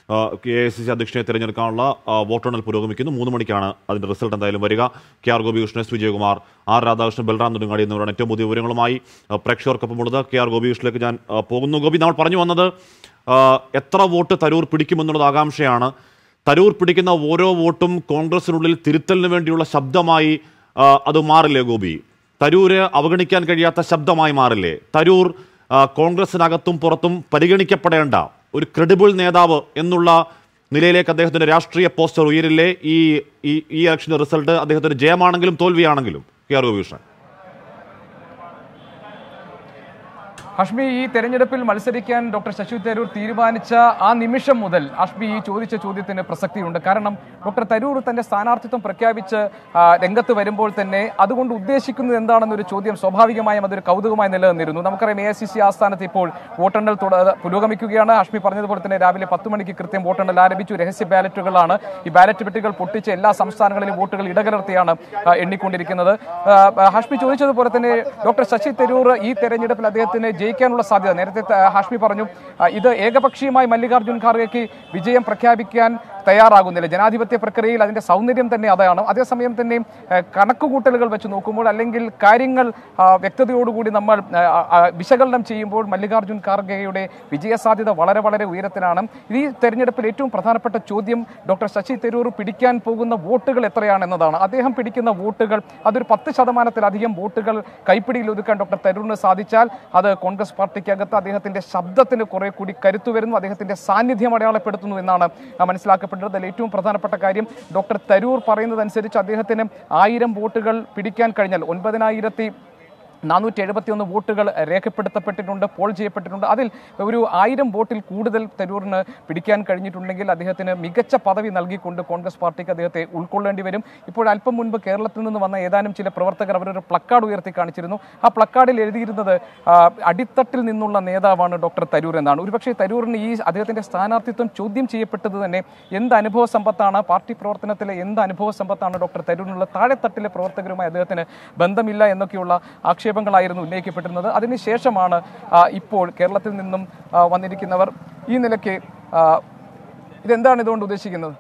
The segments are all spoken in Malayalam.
കെ എ സി സി അധ്യക്ഷനെ തിരഞ്ഞെടുക്കാനുള്ള ആ, വോട്ടെണ്ണൽ പുരോഗമിക്കുന്നു മൂന്ന് മണിക്കാണ് അതിന്റെ റിസൾട്ട് എന്തായാലും വരിക K R Gopikrishnan S Vijayakumar R Radhakrishnan Balram Nedungadi എന്നിവരാണ് ഏറ്റവും പുതിയ വിവരങ്ങളുമായി ആ, പ്രേക്ഷകർക്കൊപ്പമുള്ളത് കെ ആർ ഗോപികൃഷ്ണനിലേക്ക് ഞാൻ ആ, പോകുന്നു ഗോപി നമ്മൾ പറഞ്ഞു വന്നത് ആ, എത്ര വോട്ട് തരൂർ പിടിക്കുമെന്നുള്ളത് ആകാംക്ഷയാണ് തരൂർ പിടിക്കുന്ന ഓരോ വോട്ടും കോൺഗ്രസിനുള്ളിൽ തിരുത്തലിന് വേണ്ടിയുള്ള ശബ്ദമായി ആ, അത് മാറില്ലേ ഗോപി തരൂര് അവഗണിക്കാൻ കഴിയാത്ത ശബ്ദമായി മാറില്ലേ തരൂർ ആ, കോൺഗ്രസിനകത്തും പുറത്തും പരിഗണിക്കപ്പെടേണ്ട ഒരു ക്രെഡിബിൾ നേതാവ് എന്നുള്ള നിലയിലേക്ക് അദ്ദേഹത്തിന്റെ രാഷ്ട്രീയ പോസ്റ്റർ ഉയരില്ലേ ഈ ഈ ഈ ഇലക്ഷന്റെ റിസൾട്ട് അദ്ദേഹത്തിന് ജയമാണെങ്കിലും തോൽവിയാണെങ്കിലും കെ ആർ ഗോപികൃഷ്ണൻ ഹഷ്മി ഈ തെരഞ്ഞെടുപ്പിൽ മത്സരിക്കാൻ ഡോക്ടർ ശശി തരൂർ തീരുമാനിച്ച ആ നിമിഷം മുതൽ ഹഷ്മി ഈ ചോദിച്ച ചോദ്യത്തിന് പ്രസക്തിയുണ്ട് കാരണം ഡോക്ടർ തരൂർ തന്റെ സ്ഥാനാർത്ഥിത്വം പ്രഖ്യാപിച്ച് ആ, രംഗത്ത് വരുമ്പോൾ തന്നെ അതുകൊണ്ട് ഉദ്ദേശിക്കുന്നത് എന്താണെന്നൊരു ചോദ്യം സ്വാഭാവികമായും അതൊരു കൗതുകമായി നിലനിന്നിരുന്നു നമുക്കറിയാം എ ഐ സി സി ആസ്ഥാനത്ത് ഇപ്പോൾ വോട്ടെണ്ണൽ തുട- പുരോഗമിക്കുകയാണ് ഹഷ്മി പറഞ്ഞതുപോലെ തന്നെ രാവിലെ പത്ത് മണിക്ക് കൃത്യം വോട്ടെണ്ണൽ ആരംഭിച്ചു രഹസ്യ ബാലറ്റുകളാണ് ഈ ബാലറ്റ് പെട്ടികൾ പൊട്ടിച്ച് എല്ലാ സംസ്ഥാനങ്ങളിലും വോട്ടുകൾ ഇടകലർത്തിയാണ് ആ, എണ്ണിക്കൊണ്ടിരിക്കുന്നത് ആ, ആ, ഹഷ്മി ചോദിച്ചതുപോലെ തന്നെ ഡോക്ടർ ശശി തരൂർ ഈ തെരഞ്ഞെടുപ്പിൽ അദ്ദേഹത്തിന് ജയിക്കാനുള്ള സാധ്യത നേരത്തെ ത- ഹാഷ്മി പറഞ്ഞു ആ, ഇത് ഏകപക്ഷീയമായി മല്ലികാർജ്ജുൻ ഖാർഗെക്ക് വിജയം പ്രഖ്യാപിക്കാൻ തയ്യാറാകുന്നില്ല ജനാധിപത്യ പ്രക്രിയയിൽ അതിന്റെ സൗന്ദര്യം തന്നെ അതാണ് അതേസമയം തന്നെ ആ, കണക്കുകൂട്ടലുകൾ വെച്ച് നോക്കുമ്പോൾ അല്ലെങ്കിൽ കാര്യങ്ങൾ ആ, വ്യക്തതയോടുകൂടി നമ്മൾ ആ, ആ, വിശകലനം ചെയ്യുമ്പോൾ മല്ലികാർജ്ജുൻ ഖാർഗെയുടെ വിജയസാധ്യത വളരെ വളരെ ഉയരത്തിലാണ് ഈ തെരഞ്ഞെടുപ്പിൽ ഏറ്റവും പ്രധാനപ്പെട്ട ചോദ്യം ഡോക്ടർ ശശി തരൂർ പിടിക്കാൻ പോകുന്ന വോട്ടുകൾ എത്രയാണെന്നതാണ് അദ്ദേഹം പിടിക്കുന്ന വോട്ടുകൾ അതൊരു പത്ത് ശതമാനത്തിലധികം വോട്ടുകൾ കൈപ്പിടിയിൽ ഒതുക്കാൻ ഡോക്ടർ തരൂരിന് സാധിച്ചാൽ അത് കോൺഗ്രസ് പാർട്ടിക്കകത്ത് അദ്ദേഹത്തിന്റെ ശബ്ദത്തിന് കുറെ കൂടി കരുത്തു വരുന്നു അദ്ദേഹത്തിന്റെ സാന്നിധ്യം അടയാളപ്പെടുത്തുന്നു എന്നാണ് ആ, മനസ്സിലാക്കപ്പെട്ടത് അതിൽ ഏറ്റവും പ്രധാനപ്പെട്ട കാര്യം ഡോക്ടർ തരൂർ പറയുന്നതനുസരിച്ച് അദ്ദേഹത്തിന് ആയിരം വോട്ടുകൾ പിടിക്കാൻ കഴിഞ്ഞാൽ ഒൻപതിനായിരത്തി നാനൂറ്റി എഴുപത്തിയൊന്ന് വോട്ടുകൾ രേഖപ്പെടുത്തപ്പെട്ടിട്ടുണ്ട് പോൾ ചെയ്യപ്പെട്ടിട്ടുണ്ട് അതിൽ ഒരു ആയിരം വോട്ടിൽ കൂടുതൽ തരൂറിന് പിടിക്കാൻ കഴിഞ്ഞിട്ടുണ്ടെങ്കിൽ അദ്ദേഹത്തിന് മികച്ച പദവി നൽകിക്കൊണ്ട് കോൺഗ്രസ് പാർട്ടിക്ക് അദ്ദേഹത്തെ ഉൾക്കൊള്ളേണ്ടി വരും ഇപ്പോൾ അല്പം മുൻപ് കേരളത്തിൽ നിന്ന് വന്ന ഏതാനും ചില പ്രവർത്തകർ അവരൊരു പ്ലക്കാർഡ് ഉയർത്തി കാണിച്ചിരുന്നു ആ പ്ലക്കാർഡിൽ എഴുതിയിരുന്നത് ആ, അടിത്തട്ടിൽ നിന്നുള്ള നേതാവാണ് ഡോക്ടർ തരൂർ എന്നാണ് ഒരുപക്ഷെ തരൂറിന് ഈ അദ്ദേഹത്തിന്റെ സ്ഥാനാർത്ഥിത്വം ചോദ്യം ചെയ്യപ്പെട്ടത് തന്നെ എന്ത് അനുഭവ സമ്പത്താണ് പാർട്ടി പ്രവർത്തനത്തിലെ എന്ത് അനുഭവ സമ്പത്താണ് ഡോക്ടർ തരൂരിനുള്ള താഴെത്തട്ടിലെ പ്രവർത്തകരുമായി അദ്ദേഹത്തിന് ബന്ധമില്ല എന്നൊക്കെയുള്ള ആക്ഷേപങ്ങളായിരുന്നു ഉന്നയിക്കപ്പെട്ടിരുന്നത് അതിനുശേഷമാണ് ആ, ഇപ്പോൾ കേരളത്തിൽ നിന്നും ആ, വന്നിരിക്കുന്നവർ ഈ നിലയ്ക്ക് ആ, ഇതെന്താണ് ഇതുകൊണ്ട് ഉദ്ദേശിക്കുന്നത്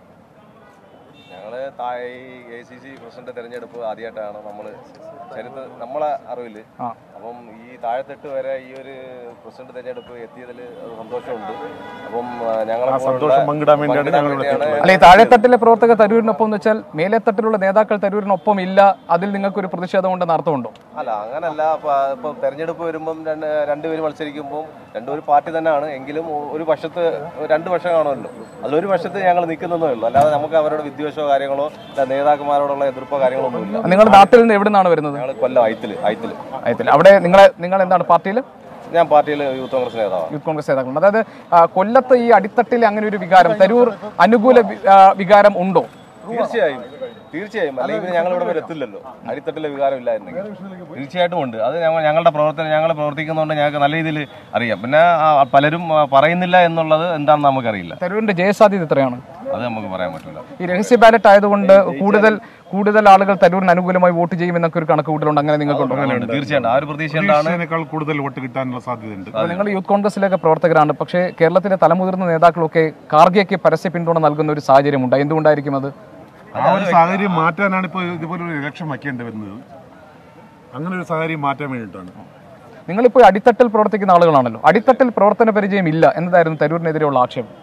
ഞങ്ങള് താഴെ എ സി സി പ്രസിഡന്റ് തെരഞ്ഞെടുപ്പ് ആദ്യമായിട്ടാണ് നമ്മൾ ചരിത്ര നമ്മളെ അറിവില് ആ. അപ്പം ഈ താഴെത്തെട്ട് വരെ ഈ ഒരു പ്രസിഡന്റ് തെരഞ്ഞെടുപ്പ് എത്തിയതിൽ സന്തോഷമുണ്ട് അപ്പം ആ, ഞങ്ങളെ ആ പോലുള്ള- സന്തോഷം പങ്കിടാൻ വേണ്ടിയാണ് പങ്കിടാൻ ഞങ്ങൾ ഇവിടെ വേണ്ടിയാണ് അല്ലെ താഴെത്തട്ടിലെ പ്രവർത്തകർ തരൂരിനൊപ്പം എന്ന് വെച്ചാൽ മേലെത്തട്ടിലുള്ള നേതാക്കൾ തരൂരിനൊപ്പം ഇല്ല അതിൽ നിങ്ങൾക്കൊരു പ്രതിഷേധം ഉണ്ടെന്ന് അർത്ഥമുണ്ടോ അല്ല അങ്ങനല്ല ഇപ്പൊ ഇപ്പൊ തെരഞ്ഞെടുപ്പ് വരുമ്പം രണ്ട് രണ്ടുപേര് മത്സരിക്കുമ്പോൾ രണ്ടുപേരും പാർട്ടി തന്നെയാണ് എങ്കിലും ഒ- ഒരു പക്ഷത്ത് രണ്ട് പക്ഷം കാണുമല്ലോ അതിലൊരു പക്ഷത്ത് ഞങ്ങൾ നിൽക്കുന്നതേ ഉള്ളൂ അല്ലാതെ നമുക്ക് അവരുടെ വിദ്വേഷമോ കാര്യങ്ങളോ അല്ല നേതാക്കന്മാരോടുള്ള എതിർപ്പോ കാര്യങ്ങളോ ഒന്നുമില്ല നിങ്ങളുടെ നാട്ടിൽ നിന്ന് എവിടെ നിന്നാണ് വരുന്നത് ഞങ്ങൾ കൊല്ലം ഐത്തില് ഐത്തില് അയത്തില്ല അവിടെ നിങ്ങളെ നിങ്ങൾ എന്താണ് പാർട്ടിയിൽ ഞാൻ പാർട്ടിയിൽ യൂത്ത് കോൺഗ്രസ് നേതാവാണ് യൂത്ത് കോൺഗ്രസ് നേതാക്കളുണ്ട് അതായത് ആ, കൊല്ലത്ത് ഈ അടിത്തട്ടിലെ അങ്ങനെ ഒരു വികാരം തരൂർ അനുകൂല വി- ആ, വികാരം ഉണ്ടോ തീർച്ചയായും തീർച്ചയായും അല്ലെങ്കിൽ ഞങ്ങൾ ഇവിടെ വരെ എത്തില്ലല്ലോ അടിത്തട്ടിലെ വികാരം ഇല്ലായിരുന്നെങ്കിൽ തീർച്ചയായിട്ടും ഉണ്ട് അത് ഞങ്ങൾ ഞങ്ങളുടെ പ്രവർത്തനം ഞങ്ങൾ പ്രവർത്തിക്കുന്നതുകൊണ്ട് ഞങ്ങൾക്ക് നല്ല രീതിയിൽ അറിയാം പിന്നെ ആ, പലരും ആ, പറയുന്നില്ല എന്നുള്ളത് എന്താണെന്ന് നമുക്കറിയില്ല തരൂരിന്റെ ജയസാധ്യത എത്രയാണ് അത് നമുക്ക് പറയാൻ പറ്റില്ല ഈ രഹസ്യ ബാലറ്റ് ആയതുകൊണ്ട് കൂടുതൽ കൂടുതൽ ആളുകൾ തരൂരിന് അനുകൂലമായി വോട്ട് ചെയ്യുമെന്നൊക്കെ ഒരു കണക്ക് കൂട്ടലുണ്ട് അങ്ങനെ നിങ്ങൾക്കുണ്ടോ തീർച്ചയായിട്ടും ആ ഒരു പ്രതീക്ഷ എന്താണ് പ്രതീക്ഷിച്ചതിനേക്കാൾ കൂടുതൽ വോട്ട് കിട്ടാനുള്ള സാധ്യതയുണ്ട് അപ്പോൾ നിങ്ങൾ യൂത്ത് കോൺഗ്രസിലേക്ക് പ്രവർത്തകരാണ് പക്ഷേ കേരളത്തിലെ തലമുതിർന്ന നേതാക്കളൊക്കെ കാർഗയ്ക്ക് പരസ്യ പിന്തുണ നൽകുന്ന ഒരു സാഹചര്യമുണ്ട് എന്തുകൊണ്ടായിരിക്കും അത് ആ ഒരു സാഹചര്യം മാറ്റാനാണ് ഇപ്പോൾ ഇതുപോലെ ഒരു ഇലക്ഷൻ വയ്ക്കേണ്ടി വരുന്നത് അങ്ങനെ ഒരു സാഹചര്യം മാറ്റാൻ വേണ്ടിയിട്ടാണ് നിങ്ങളിപ്പോൾ അടിത്തട്ടിൽ പ്രവർത്തിക്കുന്ന ആളുകളാണല്ലോ അടിത്തട്ടിൽ പ്രവർത്തന പരിചയം ഇല്ല എന്നതായിരുന്നു തരൂരിനെതിരെയുള്ള ആക്ഷേപം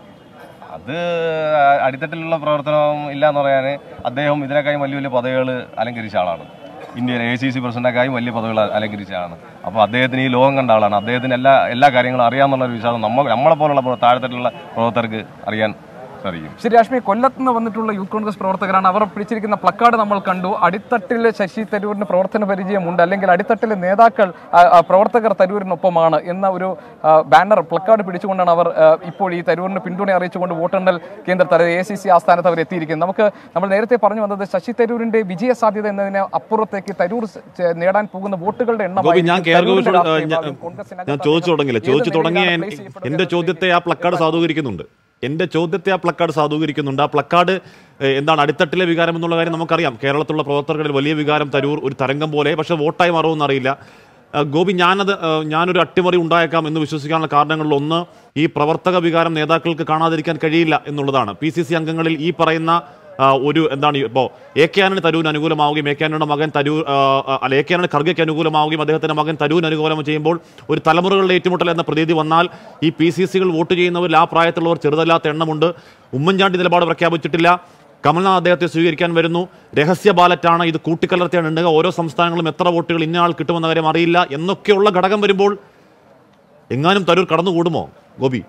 അത് അടിത്തട്ടിലുള്ള പ്രവർത്തനം ഇല്ല എന്ന് പറയാൻ അദ്ദേഹം ഇതിനേക്കാളും വലിയ വലിയ പദവികൾ അലങ്കരിച്ച ആളാണ് ഇന്ത്യയിലെ എ സി സി പ്രസിഡന്റേക്കാളും വലിയ പദവികൾ അലങ്കരിച്ച ആളാണ് അപ്പോൾ അദ്ദേഹത്തിന് ഈ ലോകം കണ്ട ആളാണ് അദ്ദേഹത്തിന് എല്ലാ എല്ലാ കാര്യങ്ങളും അറിയാമെന്നുള്ള ഒരു വിശ്വാസം നമ്മ നമ്മളെ പോലുള്ള പ്രവ- താഴെത്തട്ടിലുള്ള പ്രവർത്തകർക്ക് അറിയാൻ സാധിക്കും ശ്രീ രാഷ്മി കൊല്ലത്ത് നിന്ന് വന്നിട്ടുള്ള യൂത്ത് കോൺഗ്രസ് പ്രവർത്തകരാണ് അവർ പിടിച്ചിരിക്കുന്ന പ്ലക്കാർഡ് നമ്മൾ കണ്ടു അടിത്തട്ടിൽ ശശി തരൂരിന് പ്രവർത്തന പരിചയമുണ്ട് അല്ലെങ്കിൽ അടിത്തട്ടിലെ നേതാക്കൾ ആ, ആ, പ്രവർത്തകർ തരൂരിനൊപ്പമാണ് എന്ന ഒരു ആ, ബാനർ പ്ലക്കാർഡ് പിടിച്ചുകൊണ്ടാണ് അവർ ആ, ഇപ്പോൾ ഈ തരൂരിന് പിന്തുണ അറിയിച്ചുകൊണ്ട് വോട്ടെണ്ണൽ കേന്ദ്രത്തിൽ എ സി സി ആസ്ഥാനത്ത് അവർ എത്തിയിരിക്കുന്നത് നമുക്ക് നമ്മൾ നേരത്തെ പറഞ്ഞു വന്നത് ശശി തരൂരിന്റെ വിജയ സാധ്യത എന്നതിന് അപ്പുറത്തേക്ക് തരൂർ ചെ- നേടാൻ പോകുന്ന വോട്ടുകളുടെ എണ്ണം ഗോപി ഞാൻ കെ ആർ തരൂരിന്റെ ഗോപിയോട് രാഷ്ട്രീയ ഞാൻ- ഭാഗം കോൺഗ്രസിനകത്ത് ഞാൻ ചോദിച്ചു തുടങ്ങില്ല ഏത് ചോദിച്ചു തുടങ്ങിയ നിലയിലാണ് എൻ- place ചെയ്യപ്പെടുന്നത് എന്റെ ചോദ്യത്തെ ആ പ്ലക്കാർഡ് സാധൂകരിക്കുന്നുണ്ട് എന്റെ ചോദ്യത്തെ ആ പ്ലക്കാർഡ് സാധൂകരിക്കുന്നുണ്ട് ആ പ്ലക്കാർഡ് ഏഹ്, എന്താണ് അടിത്തട്ടിലെ വികാരം എന്നുള്ള കാര്യം നമുക്കറിയാം കേരളത്തിലുള്ള പ്രവർത്തകരുടെ വലിയ വികാരം തരൂർ ഒരു തരംഗം പോലെ പക്ഷെ വോട്ടായി മാറുമെന്ന് അറിയില്ല ആ, ഗോപി ഞാനത് ആ, ഞാനൊരു അട്ടിമറി ഉണ്ടായേക്കാം എന്ന് വിശ്വസിക്കാനുള്ള കാരണങ്ങളിൽ ഒന്ന് ഈ പ്രവർത്തക വികാരം നേതാക്കൾക്ക് കാണാതിരിക്കാൻ കഴിയില്ല എന്നുള്ളതാണ് പി സി സി അംഗങ്ങളിൽ ഈ പറയുന്ന ആ, ഒരു എന്താണ് ഇപ്പോൾ എ കെ ആന്റണി തരൂരിന് അനുകൂലമാവുകയും എ കെ ആന്റണിയുടെ മകൻ തരൂർ ആ, ആ, അല്ല എ കെ ആന്റണി ഖർഗയ്ക്ക് അനുകൂലമാവുകയും അദ്ദേഹത്തിന്റെ മകൻ തരൂരിന് അനുകൂലം ചെയ്യുമ്പോൾ ഒരു തലമുറകളുടെ ഏറ്റുമുട്ടൽ എന്ന പ്രതീതി വന്നാൽ ഈ പി സി സികൾ വോട്ട് ചെയ്യുന്നവരിൽ ആ പ്രായത്തിലുള്ളവർ ചെറുതല്ലാത്ത എണ്ണമുണ്ട് ഉമ്മൻചാണ്ടി നിലപാട് പ്രഖ്യാപിച്ചിട്ടില്ല കമൽനാഥ് അദ്ദേഹത്തെ സ്വീകരിക്കാൻ വരുന്നു രഹസ്യ ബാലറ്റാണ് ഇത് കൂട്ടിക്കലർത്തിയാണ് എണ്ണുക ഓരോ സംസ്ഥാനങ്ങളും എത്ര വോട്ടുകൾ ഇന്ന ആൾ കിട്ടുമെന്ന കാര്യം അറിയില്ല എന്നൊക്കെയുള്ള ഘടകം വരുമ്പോൾ എങ്ങാനും തരൂർ കടന്നുകൂടുമോ ഗോപി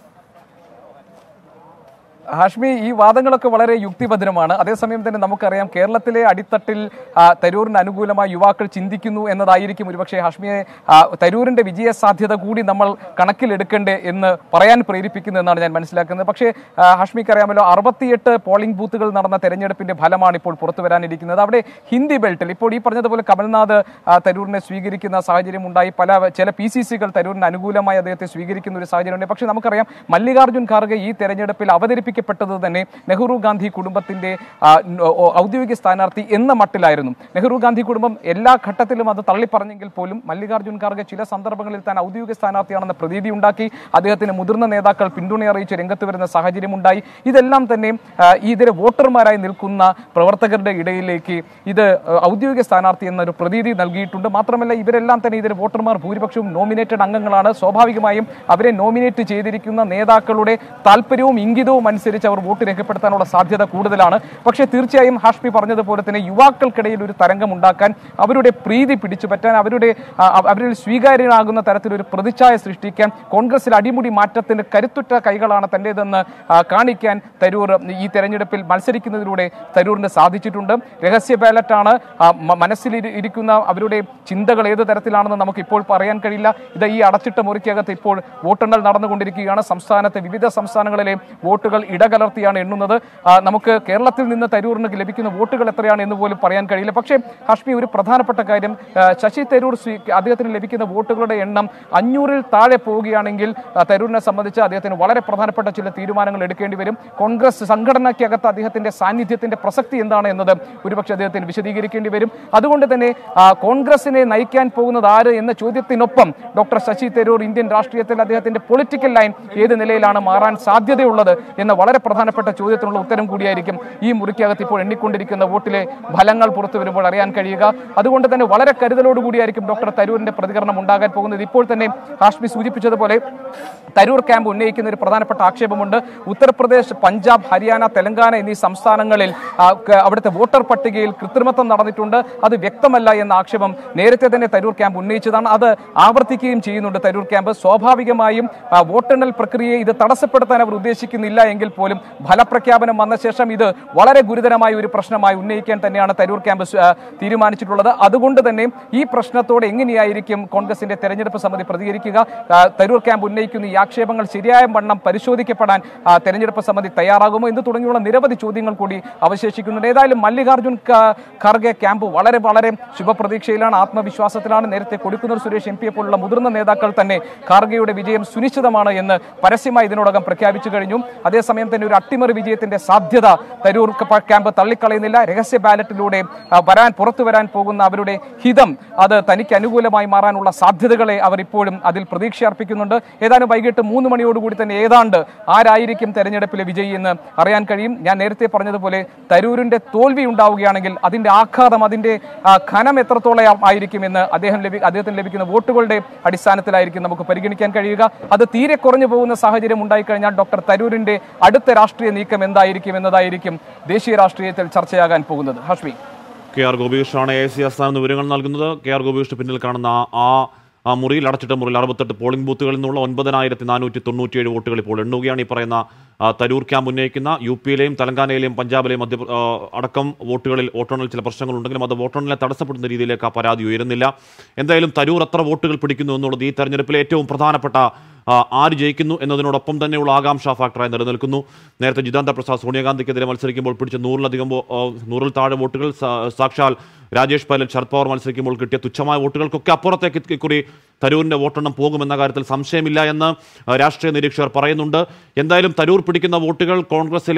ഹാഷ്മി ഈ വാദങ്ങളൊക്കെ വളരെ യുക്തിഭദ്രമാണ് അതേസമയം തന്നെ നമുക്കറിയാം കേരളത്തിലെ അടിത്തട്ടിൽ ആ, തരൂരിന് അനുകൂലമായി യുവാക്കൾ ചിന്തിക്കുന്നു എന്നതായിരിക്കും ഒരുപക്ഷെ ഹാഷ്മിയെ ആ, തരൂരിന്റെ വിജയ സാധ്യത കൂടി നമ്മൾ കണക്കിലെടുക്കണ്ടേ എന്ന് പറയാൻ പ്രേരിപ്പിക്കുന്നു എന്നാണ് ഞാൻ മനസ്സിലാക്കുന്നത് പക്ഷേ ആ, ഹാഷ്മിക്ക് അറിയാമല്ലോ അറുപത്തിയെട്ട് പോളിംഗ് ബൂത്തുകൾ നടന്ന തെരഞ്ഞെടുപ്പിന്റെ ഫലമാണ് ഇപ്പോൾ പുറത്തു വരാനിരിക്കുന്നത് അവിടെ ഹിന്ദി ബെൽറ്റിൽ ഇപ്പോൾ ഈ പറഞ്ഞതുപോലെ കമൽനാഥ് ആ, തരൂരിനെ സ്വീകരിക്കുന്ന സാഹചര്യം ഉണ്ടായി പല ചില പി സി സികൾ തരൂരിന് അനുകൂലമായി അദ്ദേഹത്തെ സ്വീകരിക്കുന്ന ഒരു സാഹചര്യമുണ്ട് പക്ഷേ നമുക്കറിയാം മല്ലികാർജ്ജുൻ ഖാർഗെ ഈ തെരഞ്ഞെടുപ്പിൽ അവതരിപ്പിക്കപ്പെട്ടത് തന്നെ നെഹ്റു ഗാന്ധി കുടുംബത്തിന്റെ ആ, ന- ഓ- ഔദ്യോഗിക സ്ഥാനാർത്ഥി എന്ന മട്ടിലായിരുന്നു നെഹ്റു ഗാന്ധി കുടുംബം എല്ലാ ഘട്ടത്തിലും അത് തള്ളിപ്പറഞ്ഞെങ്കിൽ പോലും മല്ലികാർജ്ജുൻ ഖാർഗെ ചില സന്ദർഭങ്ങളിൽ താൻ ഔദ്യോഗിക സ്ഥാനാർത്ഥിയാണെന്ന പ്രതീതി ഉണ്ടാക്കി അദ്ദേഹത്തിന് മുതിർന്ന നേതാക്കൾ പിന്തുണ അറിയിച്ച് രംഗത്ത് വരുന്ന സാഹചര്യം ഉണ്ടായി ഇതെല്ലാം തന്നെ ആ, ഇതിലെ വോട്ടർമാരായി നിൽക്കുന്ന പ്രവർത്തകരുടെ ഇടയിലേക്ക് ഇത് ആ, ഔദ്യോഗിക സ്ഥാനാർത്ഥി എന്നൊരു പ്രതീതി നൽകിയിട്ടുണ്ട് മാത്രമല്ല ഇവരെല്ലാം തന്നെ ഇതിലെ വോട്ടർമാർ ഭൂരിപക്ഷവും നോമിനേറ്റഡ് അംഗങ്ങളാണ് സ്വാഭാവികമായും അവരെ നോമിനേറ്റ് ചെയ്തിരിക്കുന്ന നേതാക്കളുടെ താല്പര്യവും ഇംഗിതവും അനുസരിച്ച് അവർ വോട്ട് രേഖപ്പെടുത്താനുള്ള സാധ്യത കൂടുതലാണ് പക്ഷേ തീർച്ചയായും ഹാഷ്മി പറഞ്ഞതുപോലെ തന്നെ യുവാക്കൾക്കിടയിൽ ഒരു തരംഗം ഉണ്ടാക്കാൻ അവരുടെ പ്രീതി പിടിച്ചുപറ്റാൻ അവരുടെ ആ, അവ- അവരിൽ സ്വീകാര്യനാകുന്ന തരത്തിലൊരു പ്രതിച്ഛായ സൃഷ്ടിക്കാൻ കോൺഗ്രസിൽ അടിമുടി മാറ്റത്തിന് കരുത്തുറ്റ കൈകളാണ് തന്റേതെന്ന് ആ, കാണിക്കാൻ തരൂർ ഈ തെരഞ്ഞെടുപ്പിൽ മത്സരിക്കുന്നതിലൂടെ തരൂറിന് സാധിച്ചിട്ടുണ്ട് രഹസ്യ ബാലറ്റാണ് ആ, മ- മനസ്സിൽ ഇരി- ഇരിക്കുന്ന അവരുടെ ചിന്തകൾ ഏത് തരത്തിലാണെന്ന് നമുക്ക് ഇപ്പോൾ പറയാൻ കഴിയില്ല ഇത് ഈ അടച്ചിട്ട മുറിക്കകത്ത് ഇപ്പോൾ വോട്ടെണ്ണൽ നടന്നുകൊണ്ടിരിക്കുകയാണ് സംസ്ഥാനത്തെ വിവിധ സംസ്ഥാനങ്ങളിലെ വോട്ടുകൾ ഇടകലർത്തിയാണ് എണ്ണുന്നത് ആ, നമുക്ക് കേരളത്തിൽ നിന്ന് തരൂറിന് ലഭിക്കുന്ന വോട്ടുകൾ എത്രയാണ് എന്ന് പോലും പറയാൻ കഴിയില്ല പക്ഷേ ഹാഷ്മി ഒരു പ്രധാനപ്പെട്ട കാര്യം ആ, ശശി തരൂർ സ്വീ- അദ്ദേഹത്തിന് ലഭിക്കുന്ന വോട്ടുകളുടെ എണ്ണം അഞ്ഞൂറിൽ താഴെ പോവുകയാണെങ്കിൽ ആ, തരൂരിനെ സംബന്ധിച്ച് അദ്ദേഹത്തിന് വളരെ പ്രധാനപ്പെട്ട ചില തീരുമാനങ്ങൾ എടുക്കേണ്ടി വരും കോൺഗ്രസ് സംഘടനയ്ക്കകത്ത് അദ്ദേഹത്തിന്റെ സാന്നിധ്യത്തിന്റെ പ്രസക്തി എന്താണ് എന്നത് ഒരുപക്ഷെ അദ്ദേഹത്തിന് വിശദീകരിക്കേണ്ടി വരും അതുകൊണ്ട് തന്നെ ആ, കോൺഗ്രസിനെ നയിക്കാൻ പോകുന്നത് ആര് എന്ന ചോദ്യത്തിനൊപ്പം ഡോക്ടർ ശശി തരൂർ ഇന്ത്യൻ രാഷ്ട്രീയത്തിൽ അദ്ദേഹത്തിന്റെ പൊളിറ്റിക്കൽ ലൈൻ ഏത് നിലയിലാണ് മാറാൻ സാധ്യതയുള്ളത് എന്ന വളരെ പ്രധാനപ്പെട്ട ചോദ്യത്തിനുള്ള ഉത്തരം കൂടിയായിരിക്കും ഈ മുറിക്കകത്ത് ഇപ്പോൾ എണ്ണിക്കൊണ്ടിരിക്കുന്ന വോട്ടിലെ ഫലങ്ങൾ പുറത്തു വരുമ്പോൾ അറിയാൻ കഴിയുക അതുകൊണ്ട് തന്നെ വളരെ കരുതലോടുകൂടിയായിരിക്കും ഡോക്ടർ തരൂരിന്റെ പ്രതികരണം ഉണ്ടാകാൻ പോകുന്നത് ഇപ്പോൾ തന്നെ ഹാഷ്മി സൂചിപ്പിച്ചതുപോലെ തരൂർ ക്യാമ്പ് ഉന്നയിക്കുന്ന ഒരു പ്രധാനപ്പെട്ട ആക്ഷേപമുണ്ട് ഉത്തർപ്രദേശ് പഞ്ചാബ് ഹരിയാന തെലങ്കാന എന്നീ സംസ്ഥാനങ്ങളിൽ ആ, ക- അവിടുത്തെ വോട്ടർ പട്ടികയിൽ കൃത്രിമത്വം നടന്നിട്ടുണ്ട് അത് വ്യക്തമല്ല എന്ന ആക്ഷേപം നേരത്തെ തന്നെ തരൂർ ക്യാമ്പ് ഉന്നയിച്ചതാണ് അത് ആവർത്തിക്കുകയും ചെയ്യുന്നുണ്ട് തരൂർ ക്യാമ്പ് സ്വാഭാവികമായും ആ, വോട്ടെണ്ണൽ പ്രക്രിയയെ ഇത് തടസ്സപ്പെടുത്താൻ അവർ ഉദ്ദേശിക്കുന്നില്ല എങ്കിൽ പോലും ഫലപ്രഖ്യാപനം വന്ന ശേഷം ഇത് വളരെ ഗുരുതരമായ ഒരു പ്രശ്നമായി ഉന്നയിക്കാൻ തന്നെയാണ് തരൂർ ക്യാമ്പ് സ്- ആ, തീരുമാനിച്ചിട്ടുള്ളത് അതുകൊണ്ട് തന്നെ ഈ പ്രശ്നത്തോട് എങ്ങനെയായിരിക്കും കോൺഗ്രസിന്റെ തെരഞ്ഞെടുപ്പ് സമിതി പ്രതികരിക്കുക ആ, തരൂർ ക്യാമ്പ് ഉന്നയിക്കുന്ന ഈ ആക്ഷേപങ്ങൾ ശരിയായ വണ്ണം പരിശോധിക്കപ്പെടാൻ ആ, തെരഞ്ഞെടുപ്പ് സമിതി തയ്യാറാകുമോ എന്ന് തുടങ്ങിയുള്ള നിരവധി ചോദ്യങ്ങൾ കൂടി അവശേഷിക്കുന്നുണ്ട് ഏതായാലും മല്ലികാർജ്ജുൻ ഖ- ഖാർഗെ ക്യാമ്പ് വളരെ വളരെ ശുഭപ്രതീക്ഷയിലാണ് ആത്മവിശ്വാസത്തിലാണ് നേരത്തെ കൊടിക്കുന്നിൽ സുരേഷ് എം പിയെ പോലുള്ള മുതിർന്ന നേതാക്കൾ തന്നെ ഖാർഗെയുടെ വിജയം സുനിശ്ചിതമാണ് എന്ന് പരസ്യമായി ഇതിനോടകം പ്രഖ്യാപിച്ചു കഴിഞ്ഞു അതേസമയം തന്നെ ഒരു അട്ടിമറി വിജയത്തിന്റെ സാധ്യത തരൂർ ക- ക്യാമ്പ് തള്ളിക്കളയുന്നില്ല രഹസ്യ ബാലറ്റിലൂടെ ആ, വരാൻ പുറത്തു വരാൻ പോകുന്ന അവരുടെ ഹിതം അത് തനിക്ക് അനുകൂലമായി മാറാനുള്ള സാധ്യതകളെ അവർ ഇപ്പോഴും അതിൽ പ്രതീക്ഷ അർപ്പിക്കുന്നുണ്ട് ഏതാനും വൈകിട്ട് മൂന്ന് മണിയോടുകൂടി തന്നെ ഏതാണ്ട് ആരായിരിക്കും തെരഞ്ഞെടുപ്പിലെ വിജയി എന്ന് അറിയാൻ കഴിയും ഞാൻ നേരത്തെ പറഞ്ഞതുപോലെ തരൂരിന്റെ തോൽവി ഉണ്ടാവുകയാണെങ്കിൽ അതിന്റെ ആഘാതം അതിന്റെ ആ, ഘനം എത്രത്തോളം ആയിരിക്കുമെന്ന് അദ്ദേഹം ലഭി അദ്ദേഹത്തിന് ലഭിക്കുന്ന വോട്ടുകളുടെ അടിസ്ഥാനത്തിലായിരിക്കും നമുക്ക് പരിഗണിക്കാൻ കഴിയുക അത് തീരെ കുറഞ്ഞു പോകുന്ന സാഹചര്യം ഉണ്ടായിക്കഴിഞ്ഞാൽ ഡോക്ടർ തരൂരിന്റെ അടുത്ത രാഷ്ട്രീയ നീക്കം എന്തായിരിക്കും എന്നതായിരിക്കും ദേശീയ രാഷ്ട്രീയത്തിൽ ചർച്ചയാകാൻ പോകുന്നത് ഹഷ്മി കെ ആർ ഗോപികൃഷ്ണനാണ് എ സി ആസ്ഥാനം വിവരങ്ങൾ നൽകുന്നത് കെ ആർ ഗോപികൃഷ്ണ പിന്നിൽ കാണുന്ന ആ- ആ ആ മുറിയിൽ അടച്ചിട്ട മുറിയിൽ അറുപത്തെട്ട് പോളിംഗ് ബൂത്തുകളിൽ നിന്നുള്ള ഒൻപതിനായിരത്തി നാനൂറ്റി തൊണ്ണൂറ്റിയേഴ് വോട്ടുകൾ ഇപ്പോൾ എണ്ണുകയാണ് ഈ പറയുന്ന ആ, തരൂർ ക്യാമ്പ് ഉന്നയിക്കുന്ന യു പിയിലെയും തെലങ്കാനയിലെയും പഞ്ചാബിലെയും മധ്യ ആ, അടക്കം വോട്ടുകളിൽ വോട്ടെണ്ണൽ ചില പ്രശ്നങ്ങളുണ്ടെങ്കിലും അത് വോട്ടെണ്ണലെ തടസ്സപ്പെടുന്ന രീതിയിലേക്ക് ആ പരാതി ഉയരുന്നില്ല എന്തായാലും തരൂർ എത്ര വോട്ടുകൾ പിടിക്കുന്നു എന്നുള്ളത് ഈ തെരഞ്ഞെടുപ്പിലെ ഏറ്റവും പ്രധാനപ്പെട്ട ആ, ആര് ജയിക്കുന്നു എന്നതിനോടൊപ്പം തന്നെയുള്ള ആകാംക്ഷ ഫാക്ടറായി നിലനിൽക്കുന്നു നേരത്തെ ജിതാന്ത പ്രസാദ് സോണിയാഗാന്ധിക്കെതിരെ മത്സരിക്കുമ്പോൾ പിടിച്ച നൂറിലധികം വോ- ആ, നൂറിൽ താഴെ വോട്ടുകൾ സാ- സാക്ഷാൽ രാജേഷ് പൈലറ്റ് ശരത് പവാർ മത്സരിക്കുമ്പോൾ കിട്ടിയ തുച്ഛമായ വോട്ടുകൾക്കൊക്കെ അപ്പുറത്തേക്ക് ഇക്കുറി തരൂരിന്റെ വോട്ടെണ്ണം പോകുമെന്ന കാര്യത്തിൽ സംശയമില്ല എന്ന് ആ, രാഷ്ട്രീയ നിരീക്ഷകർ പറയുന്നുണ്ട് എന്തായാലും തരൂർ പിടിക്കുന്ന വോട്ടുകൾ കോൺഗ്രസിലെ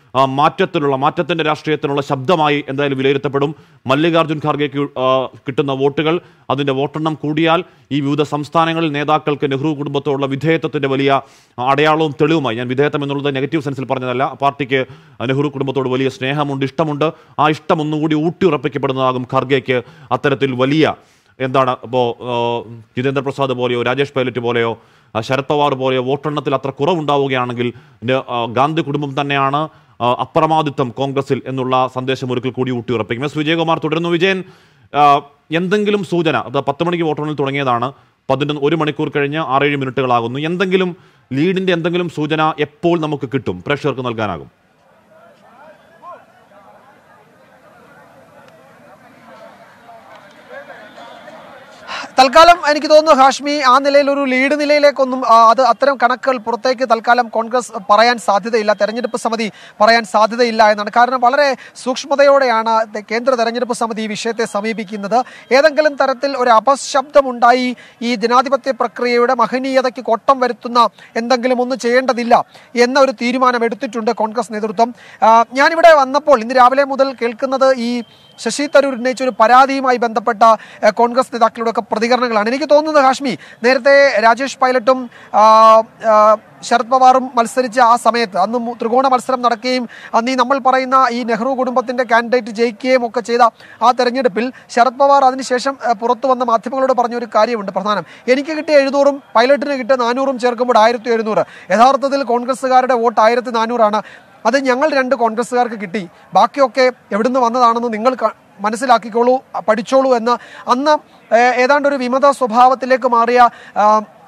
ആ, മാറ്റത്തിലുള്ള മാറ്റത്തിന്റെ രാഷ്ട്രീയത്തിനുള്ള ശബ്ദമായി എന്തായാലും വിലയിരുത്തപ്പെടും മല്ലികാർജ്ജുൻ ഖാർഗെക്ക് ആ, കിട്ടുന്ന വോട്ടുകൾ അതിന്റെ വോട്ടെണ്ണം കൂടിയാൽ ഈ വിവിധ സംസ്ഥാനങ്ങളിൽ നേതാക്കൾക്ക് നെഹ്റു കുടുംബത്തോടുള്ള വിധേയത്വത്തിന്റെ വലിയ ആ, അടയാളവും തെളിവുമായി ഞാൻ വിധേയത്വം എന്നുള്ളത് നെഗറ്റീവ് സെൻസിൽ പറഞ്ഞതല്ല പാർട്ടിക്ക് നെഹ്റു കുടുംബത്തോട് വലിയ സ്നേഹമുണ്ട് ഇഷ്ടമുണ്ട് ആ ഇഷ്ടം ഒന്നുകൂടി ഊട്ടിയുറപ്പിക്കപ്പെടുന്നതാകും ഖാർഗെക്ക് അത്തരത്തിൽ വലിയ എന്താണ് ഇപ്പോൾ ജിതേന്ദ്ര പ്രസാദ് പോലെയോ രാജേഷ് പൈലറ്റ് പോലെയോ ആ, ശരത് പവാർ പോലെയോ വോട്ടെണ്ണത്തിൽ അത്ര കുറവുണ്ടാവുകയാണെങ്കിൽ ന- ആ, ഗാന്ധി കുടുംബം തന്നെയാണ് ആ, അപ്രമാദിത്വം കോൺഗ്രസിൽ എന്നുള്ള സന്ദേശം ഒരിക്കൽ കൂടി ഊട്ടിയുറപ്പിക്കും എസ് വിജയകുമാർ തുടരുന്നു വിജയൻ ആ, എന്തെങ്കിലും സൂചന അത് പത്ത് മണിക്ക് വോട്ടെണ്ണൽ തുടങ്ങിയതാണ് പതിനൊന്ന് ഒരു മണിക്കൂർ കഴിഞ്ഞ് ആറേഴ് മിനിറ്റുകളാകുന്നു എന്തെങ്കിലും ലീഡിന്റെ എന്തെങ്കിലും സൂചന എപ്പോൾ നമുക്ക് കിട്ടും പ്രേക്ഷകർക്ക് നൽകാനാകും തൽക്കാലം എനിക്ക് തോന്നുന്നു ഹാഷ്മി ആ നിലയിൽ ഒരു ലീഡ് നിലയിലേക്കൊന്നും ആ, അത് അത്തരം കണക്കുകൾ പുറത്തേക്ക് തൽക്കാലം കോൺഗ്രസ് പറയാൻ സാധ്യതയില്ല തെരഞ്ഞെടുപ്പ് സമിതി പറയാൻ സാധ്യതയില്ല എന്നാണ് കാരണം വളരെ സൂക്ഷ്മതയോടെയാണ് തെ- കേന്ദ്ര തെരഞ്ഞെടുപ്പ് സമിതി ഈ വിഷയത്തെ സമീപിക്കുന്നത് ഏതെങ്കിലും തരത്തിൽ ഒരു അപശബ്ദമുണ്ടായി ഈ ജനാധിപത്യ പ്രക്രിയയുടെ മഹനീയതയ്ക്ക് കോട്ടം വരുത്തുന്ന എന്തെങ്കിലും ഒന്ന് ചെയ്യേണ്ടതില്ല എന്ന ഒരു തീരുമാനം എടുത്തിട്ടുണ്ട് കോൺഗ്രസ് നേതൃത്വം ആ, ഞാനിവിടെ വന്നപ്പോൾ ഇന്ന് രാവിലെ മുതൽ കേൾക്കുന്നത് ഈ ശശി തരൂർ ഉന്നയിച്ച ഒരു പരാതിയുമായി ബന്ധപ്പെട്ട ഏഹ്, കോൺഗ്രസ് നേതാക്കളുടെ ഒക്കെ പ്രതികരണങ്ങളാണ് എനിക്ക് തോന്നുന്നത് ഹാഷ്മി നേരത്തെ രാജേഷ് പൈലറ്റും ആ, ആ, ശരത് പവാറും മത്സരിച്ച ആ സമയത്ത് അന്ന് മു- ത്രികോണ മത്സരം നടക്കുകയും അന്ന് ഈ നമ്മൾ പറയുന്ന ഈ നെഹ്റു കുടുംബത്തിന്റെ കാൻഡിഡേറ്റ് ജയിക്കുകയും ഒക്കെ ചെയ്ത ആ തെരഞ്ഞെടുപ്പിൽ ശരത് പവാർ അതിനുശേഷം ഏഹ്, പുറത്തു വന്ന മാധ്യമങ്ങളോട് പറഞ്ഞ ഒരു കാര്യമുണ്ട് പ്രധാനം എനിക്ക് കിട്ടിയ എഴുന്നൂറും പൈലറ്റിന് കിട്ടിയ നാനൂറും ചേർക്കുമ്പോൾ ആയിരത്തി എഴുന്നൂറ് യഥാർത്ഥത്തിൽ കോൺഗ്രസ്സുകാരുടെ വോട്ട് ആയിരത്തി നാനൂറാണ് അത് ഞങ്ങൾ രണ്ട് കോൺഗ്രസ്സുകാർക്ക് കിട്ടി ബാക്കിയൊക്കെ എവിടുന്ന് വന്നതാണെന്ന് നിങ്ങൾ ക- മനസ്സിലാക്കിക്കോളൂ പഠിച്ചോളൂ എന്ന് അന്ന് ഏഹ്, ഏതാണ്ട് ഒരു വിമത സ്വഭാവത്തിലേക്ക് മാറിയ ആ,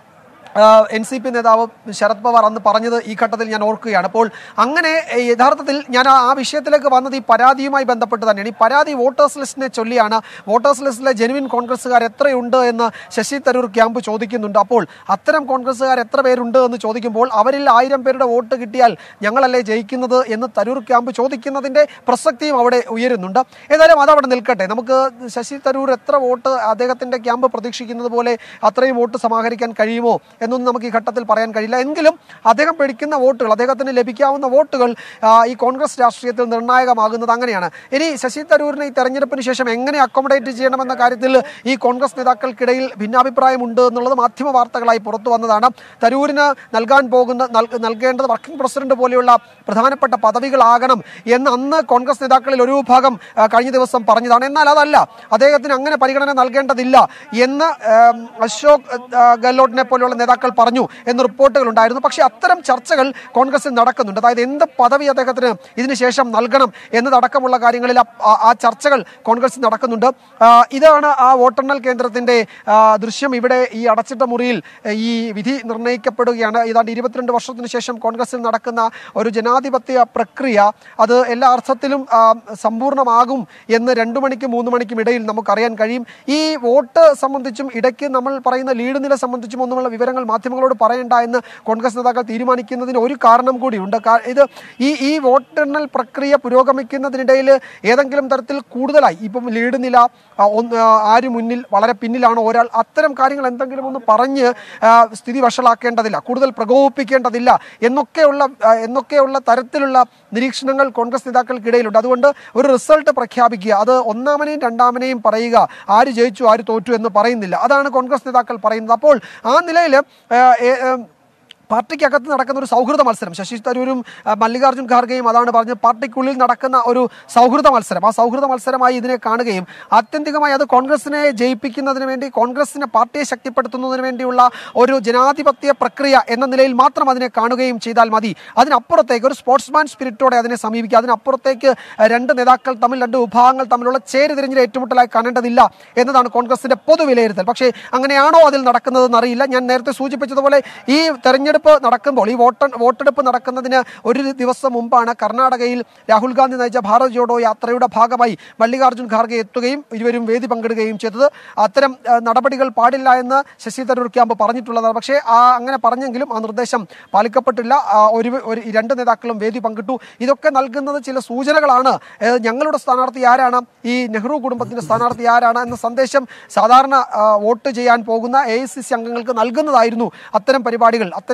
എൻ സി പി നേതാവ് ശരത് പവാർ അന്ന് പറഞ്ഞത് ഈ ഘട്ടത്തിൽ ഞാൻ ഓർക്കുകയാണ് അപ്പോൾ അങ്ങനെ ഏഹ്, യഥാർത്ഥത്തിൽ ഞാൻ ആ ആ വിഷയത്തിലേക്ക് വന്നത് ഈ പരാതിയുമായി ബന്ധപ്പെട്ട് തന്നെയാണ് ഈ പരാതി വോട്ടേഴ്സ് ലിസ്റ്റിനെ ചൊല്ലിയാണ് വോട്ടേഴ്സ് ലിസ്റ്റിലെ ജെനുവിൻ കോൺഗ്രസ്സുകാർ എത്രയുണ്ട് എന്ന് ശശി തരൂർ ക്യാമ്പ് ചോദിക്കുന്നുണ്ട് അപ്പോൾ അത്തരം കോൺഗ്രസ്സുകാർ എത്ര പേരുണ്ട് എന്ന് ചോദിക്കുമ്പോൾ അവരിൽ ആയിരം പേരുടെ വോട്ട് കിട്ടിയാൽ ഞങ്ങളല്ലേ ജയിക്കുന്നത് എന്ന് തരൂർ ക്യാമ്പ് ചോദിക്കുന്നതിന്റെ പ്രസക്തിയും അവിടെ ഉയരുന്നുണ്ട് ഏതായാലും അതവിടെ നിൽക്കട്ടെ നമുക്ക് ശശി തരൂർ എത്ര വോട്ട് അദ്ദേഹത്തിന്റെ ക്യാമ്പ് പ്രതീക്ഷിക്കുന്നത് പോലെ അത്രയും വോട്ട് സമാഹരിക്കാൻ കഴിയുമോ എന്നൊന്നും നമുക്ക് ഈ ഘട്ടത്തിൽ പറയാൻ കഴിയില്ല എങ്കിലും അദ്ദേഹം പിടിക്കുന്ന വോട്ടുകൾ അദ്ദേഹത്തിന് ലഭിക്കാവുന്ന വോട്ടുകൾ ആ, ഈ കോൺഗ്രസ് രാഷ്ട്രീയത്തിൽ നിർണായകമാകുന്നത് അങ്ങനെയാണ് ഇനി ശശി തരൂരിനെ ഈ തെരഞ്ഞെടുപ്പിന് ശേഷം എങ്ങനെ അക്കോമഡേറ്റ് ചെയ്യണമെന്ന കാര്യത്തിൽ ഈ കോൺഗ്രസ് നേതാക്കൾക്കിടയിൽ ഭിന്നാഭിപ്രായമുണ്ട് എന്നുള്ളത് മാധ്യമ വാർത്തകളായി പുറത്തു വന്നതാണ് തരൂരിന് നൽകാൻ പോകുന്ന നൽ- നൽകേണ്ടത് വർക്കിംഗ് പ്രസിഡന്റ് പോലെയുള്ള പ്രധാനപ്പെട്ട പദവികളാകണം എന്ന് അന്ന് കോൺഗ്രസ് നേതാക്കളിൽ ഒരു വിഭാഗം ആ, കഴിഞ്ഞ ദിവസം പറഞ്ഞതാണ് എന്നാൽ അതല്ല അദ്ദേഹത്തിന് അങ്ങനെ പരിഗണന നൽകേണ്ടതില്ല എന്ന് ആം, അശോക് ആ, ഗെഹ്ലോട്ടിനെ പോലെയുള്ള നേതാക്കൾ പറഞ്ഞു എന്ന് റിപ്പോർട്ടുകൾ ഉണ്ടായിരുന്നു പക്ഷേ അത്തരം ചർച്ചകൾ കോൺഗ്രസിൽ നടക്കുന്നുണ്ട് അതായത് എന്ത് പദവി അദ്ദേഹത്തിന് ഇതിനുശേഷം നൽകണം എന്നതടക്കമുള്ള കാര്യങ്ങളിൽ ആ- ആ- ആ ചർച്ചകൾ കോൺഗ്രസിൽ നടക്കുന്നുണ്ട് ആ, ഇതാണ് ആ വോട്ടെണ്ണൽ കേന്ദ്രത്തിന്റെ ആ, ദൃശ്യം ഇവിടെ ഈ അടച്ചിട്ട മുറിയിൽ ഏ, ഈ വിധി നിർണ്ണയിക്കപ്പെടുകയാണ് ഏതാണ്ട് ഇരുപത്തിരണ്ട് വർഷത്തിന് ശേഷം കോൺഗ്രസിൽ നടക്കുന്ന ഒരു ജനാധിപത്യ പ്രക്രിയ അത് എല്ലാ അർത്ഥത്തിലും ആ, സമ്പൂർണ്ണമാകും എന്ന് രണ്ടു മണിക്കും മൂന്ന് മണിക്കും ഇടയിൽ നമുക്കറിയാൻ കഴിയും ഈ വോട്ട് സംബന്ധിച്ചും ഇടയ്ക്ക് നമ്മൾ പറയുന്ന ലീഡ് നില സംബന്ധിച്ചും ഒന്നുമുള്ള വിവരങ്ങൾ മാധ്യമങ്ങളോട് പറയണ്ട എന്ന് കോൺഗ്രസ് നേതാക്കൾ തീരുമാനിക്കുന്നതിന് ഒരു കാരണം കൂടിയുണ്ട് കാ- ഇത് ഈ ഈ വോട്ടെണ്ണൽ പ്രക്രിയ പുരോഗമിക്കുന്നതിനിടയിൽ ഏതെങ്കിലും തരത്തിൽ കൂടുതലായി ഇപ്പം ലീഡ് നില ആ, ഒന്ന് ആ, ആര് മുന്നിൽ വളരെ പിന്നിലാണോ ഒരാൾ അത്തരം കാര്യങ്ങൾ എന്തെങ്കിലും ഒന്ന് പറഞ്ഞ് ആ, സ്ഥിതി വഷളാക്കേണ്ടതില്ല കൂടുതൽ പ്രകോപിപ്പിക്കേണ്ടതില്ല എന്നൊക്കെയുള്ള ആ, എന്നൊക്കെയുള്ള തരത്തിലുള്ള നിരീക്ഷണങ്ങൾ കോൺഗ്രസ് നേതാക്കൾക്കിടയിലുണ്ട് അതുകൊണ്ട് ഒരു റിസൾട്ട് പ്രഖ്യാപിക്കുക അത് ഒന്നാമനെയും രണ്ടാമനെയും പറയുക ആര് ജയിച്ചു ആര് തോറ്റു എന്ന് പറയുന്നില്ല അതാണ് കോൺഗ്രസ് നേതാക്കൾ പറയുന്നത് അപ്പോൾ ആ നിലയിൽ പാർട്ടിക്കകത്ത് നടക്കുന്ന ഒരു സൗഹൃദ മത്സരം ശശി തരൂരും ആ, മല്ലികാർജ്ജുൻ ഖാർഗെയും അതാണ് പറഞ്ഞത് പാർട്ടിക്കുള്ളിൽ നടക്കുന്ന ഒരു സൗഹൃദ മത്സരം ആ സൗഹൃദ മത്സരമായി ഇതിനെ കാണുകയും ആത്യന്തികമായി അത് കോൺഗ്രസിനെ ജയിപ്പിക്കുന്നതിന് വേണ്ടി കോൺഗ്രസിനെ പാർട്ടിയെ ശക്തിപ്പെടുത്തുന്നതിന് വേണ്ടിയുള്ള ഒരു ജനാധിപത്യ പ്രക്രിയ എന്ന നിലയിൽ മാത്രം അതിനെ കാണുകയും ചെയ്താൽ മതി അതിനപ്പുറത്തേക്ക് ഒരു സ്പോർട്സ്മാൻ സ്പിരിറ്റോടെ അതിനെ സമീപിക്കുക അതിനപ്പുറത്തേക്ക് ആ, രണ്ട് നേതാക്കൾ തമ്മിൽ രണ്ട് വിഭാഗങ്ങൾ തമ്മിലുള്ള ചേരിതിരിഞ്ഞൊരു ഏറ്റുമുട്ടലായി കാണേണ്ടതില്ല എന്നതാണ് കോൺഗ്രസിന്റെ പൊതു വിലയിരുത്തൽ പക്ഷേ അങ്ങനെയാണോ അതിൽ നടക്കുന്നതെന്ന് അറിയില്ല ഞാൻ നേരത്തെ സൂചിപ്പിച്ചതുപോലെ ഈ തെരഞ്ഞെടുപ്പ് നടക്കുമ്പോൾ ഈ വോട്ട് വോട്ടെടുപ്പ് നടക്കുന്നതിന് ഒരു ദിവസം മുമ്പാണ് കർണാടകയിൽ രാഹുൽ ഗാന്ധി നയിച്ച ഭാരത് ജോഡോ യാത്രയുടെ ഭാഗമായി മല്ലികാർജ്ജുൻ ഖാർഗെ എത്തുകയും ഇരുവരും വേദി പങ്കിടുകയും ചെയ്തത് അത്തരം ആ, നടപടികൾ പാടില്ല എന്ന് ശശി തരൂർ ക്യാമ്പ് പറഞ്ഞിട്ടുള്ളതാണ് പക്ഷേ ആ അങ്ങനെ പറഞ്ഞെങ്കിലും ആ നിർദ്ദേശം പാലിക്കപ്പെട്ടില്ല ആ, ഒരു ഒരു ഈ രണ്ട് നേതാക്കളും വേദി പങ്കിട്ടു ഇതൊക്കെ നൽകുന്നത് ചില സൂചനകളാണ് ഏ, ഞങ്ങളുടെ സ്ഥാനാർത്ഥി ആരാണ് ഈ നെഹ്റു കുടുംബത്തിന്റെ സ്ഥാനാർത്ഥി ആരാണ് എന്ന സന്ദേശം സാധാരണ ആ, വോട്ട് ചെയ്യാൻ പോകുന്ന എ ഐ സി സി അംഗങ്ങൾക്ക് നൽകുന്നതായിരുന്നു അത്തരം പരിപാടികൾ അത്തരം